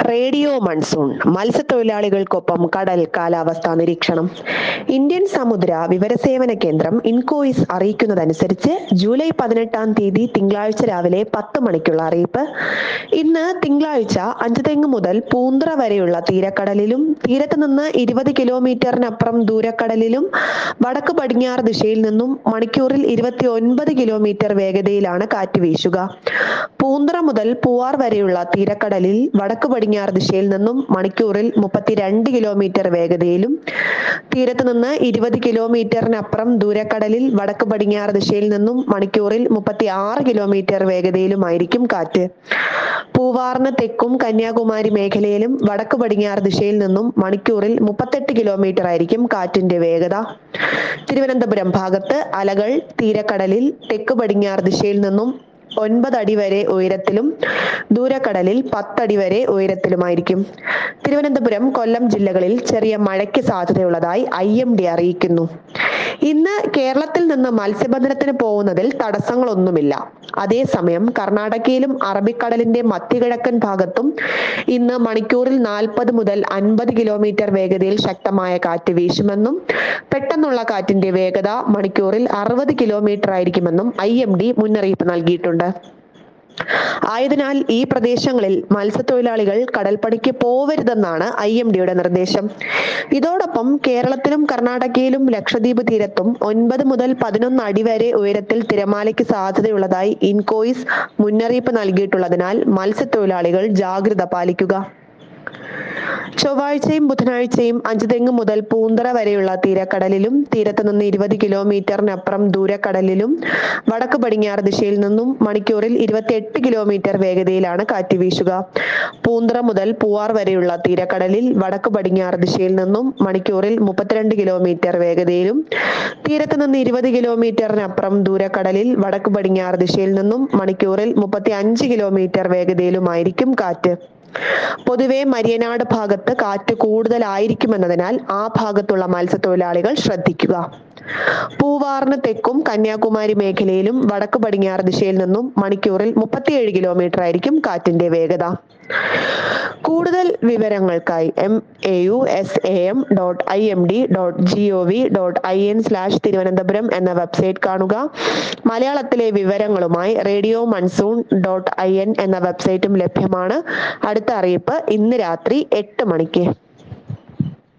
radio monsoon മത്സ്യത്തൊഴിലാളികൾക്കൊപ്പം കടൽ കാലാവസ്ഥാ നിരീക്ഷണം ഇന്ത്യൻ സമുദ്ര വിവരസേവന കേന്ദ്രം ഇൻകോയിസ് അറിയിക്കുന്നതനുസരിച്ച് ജൂലൈ പതിനെട്ടാം തീയതി തിങ്കളാഴ്ച രാവിലെ പത്ത് മണിക്കുള്ള അറിയിപ്പ് ഇന്ന് തിങ്കളാഴ്ച അഞ്ചുതെങ്ങ് മുതൽ പൂന്തറ വരെയുള്ള തീരക്കടലിലും തീരത്ത് നിന്ന് ഇരുപത് കിലോമീറ്ററിനപ്പുറം ദൂരക്കടലിലും വടക്ക് പടിഞ്ഞാറ് ദിശയിൽ നിന്നും മണിക്കൂറിൽ ഇരുപത്തി ഒൻപത് കിലോമീറ്റർ വേഗതയിലാണ് കാറ്റ് വീശുക പൂന്തറ മുതൽ പൂവാർ വരെയുള്ള തീരക്കടലിൽ വടക്ക് പടിഞ്ഞാറ് ദിശയിൽ നിന്നും മണിക്കൂറിൽ മുപ്പത്തിരണ്ട് കിലോമീറ്റർ വേഗതയിലും തീരത്ത് നിന്ന് ഇരുപത് കിലോമീറ്ററിനപ്പുറം ദൂരക്കടലിൽ വടക്ക് പടിഞ്ഞാറ് ദിശയിൽ നിന്നും മണിക്കൂറിൽ മുപ്പത്തി ആറ് കിലോമീറ്റർ വേഗതയിലുമായിരിക്കും കാറ്റ് പൂവാറിന് തെക്കും കന്യാകുമാരി മേഖലയിലും വടക്ക് പടിഞ്ഞാറ് ദിശയിൽ നിന്നും മണിക്കൂറിൽ മുപ്പത്തെട്ട് കിലോമീറ്റർ ആയിരിക്കും കാറ്റിന്റെ വേഗത തിരുവനന്തപുരം ഭാഗത്ത് അലകൾ തീരക്കടലിൽ തെക്ക് പടിഞ്ഞാറ് ദിശയിൽ നിന്നും ഒൻപത് അടി വരെ ഉയരത്തിലും ദൂരക്കടലിൽ പത്തടി വരെ ഉയരത്തിലുമായിരിക്കും തിരുവനന്തപുരം കൊല്ലം ജില്ലകളിൽ ചെറിയ മഴയ്ക്ക് സാധ്യതയുള്ളതായി ഐ എം ഡി അറിയിക്കുന്നു ഇന്ന് കേരളത്തിൽ നിന്ന് മത്സ്യബന്ധനത്തിന് പോകുന്നതിൽ തടസ്സങ്ങളൊന്നുമില്ല അതേസമയം കർണാടകയിലും അറബിക്കടലിന്റെ മധ്യകിഴക്കൻ ഭാഗത്തും ഇന്ന് മണിക്കൂറിൽ നാൽപ്പത് മുതൽ അൻപത് കിലോമീറ്റർ വേഗതയിൽ ശക്തമായ കാറ്റ് വീശുമെന്നും പെട്ടെന്നുള്ള കാറ്റിന്റെ വേഗത മണിക്കൂറിൽ അറുപത് കിലോമീറ്റർ ആയിരിക്കുമെന്നും ഐ എം ഡി മുന്നറിയിപ്പ് നൽകിയിട്ടുണ്ട് ആയതിനാൽ ഈ പ്രദേശങ്ങളിൽ മത്സ്യത്തൊഴിലാളികൾ കടൽപ്പണിക്ക് പോവരുതെന്നാണ് ഐ എം ഡിയുടെ നിർദ്ദേശം ഇതോടൊപ്പം കേരളത്തിലും കർണാടകയിലും ലക്ഷദ്വീപ് തീരത്തും ഒൻപത് മുതൽ പതിനൊന്ന് അടി വരെ ഉയരത്തിൽ തിരമാലയ്ക്ക് സാധ്യതയുള്ളതായി ഇൻകോയിസ് മുന്നറിയിപ്പ് നൽകിയിട്ടുള്ളതിനാൽ മത്സ്യത്തൊഴിലാളികൾ ജാഗ്രത പാലിക്കുക ചൊവ്വാഴ്ചയും ബുധനാഴ്ചയും അഞ്ചുതെങ്ങ് മുതൽ പൂന്തറ വരെയുള്ള തീരക്കടലിലും തീരത്ത് നിന്ന് ഇരുപത് കിലോമീറ്ററിനപ്പുറം ദൂരക്കടലിലും വടക്ക് പടിഞ്ഞാറ് ദിശയിൽ നിന്നും മണിക്കൂറിൽ ഇരുപത്തിയെട്ട് കിലോമീറ്റർ വേഗതയിലാണ് കാറ്റ് വീശുക പൂന്തറ മുതൽ പൂവാർ വരെയുള്ള തീരക്കടലിൽ വടക്ക് പടിഞ്ഞാറ് ദിശയിൽ നിന്നും മണിക്കൂറിൽ മുപ്പത്തിരണ്ട് കിലോമീറ്റർ വേഗതയിലും തീരത്ത് നിന്ന് ഇരുപത് കിലോമീറ്ററിനപ്പുറം ദൂരക്കടലിൽ വടക്ക് പടിഞ്ഞാറ് ദിശയിൽ നിന്നും മണിക്കൂറിൽ മുപ്പത്തി അഞ്ച് കിലോമീറ്റർ വേഗതയിലുമായിരിക്കും കാറ്റ് പൊതുവെ മരിയനാട് ഭാഗത്ത് കാറ്റ് കൂടുതലായിരിക്കുമെന്നതിനാൽ ആ ഭാഗത്തുള്ള മത്സ്യത്തൊഴിലാളികൾ ശ്രദ്ധിക്കുക പൂവാറിന് തെക്കും കന്യാകുമാരി മേഖലയിലും വടക്ക് പടിഞ്ഞാറ് ദിശയിൽ നിന്നും മണിക്കൂറിൽ മുപ്പത്തിയേഴ് കിലോമീറ്റർ ആയിരിക്കും കാറ്റിന്റെ വേഗത കൂടുതൽ വിവരങ്ങൾക്കായി M A U S A M dot I M D dot G O V dot I N slash Thiruvananthapuram എന്ന വെബ്സൈറ്റ് കാണുക മലയാളത്തിലെ വിവരങ്ങളുമായി radio monsoon dot I N എന്ന വെബ്സൈറ്റും ലഭ്യമാണ് അടുത്ത അറിയിപ്പ് ഇന്ന് രാത്രി എട്ട് മണിക്ക്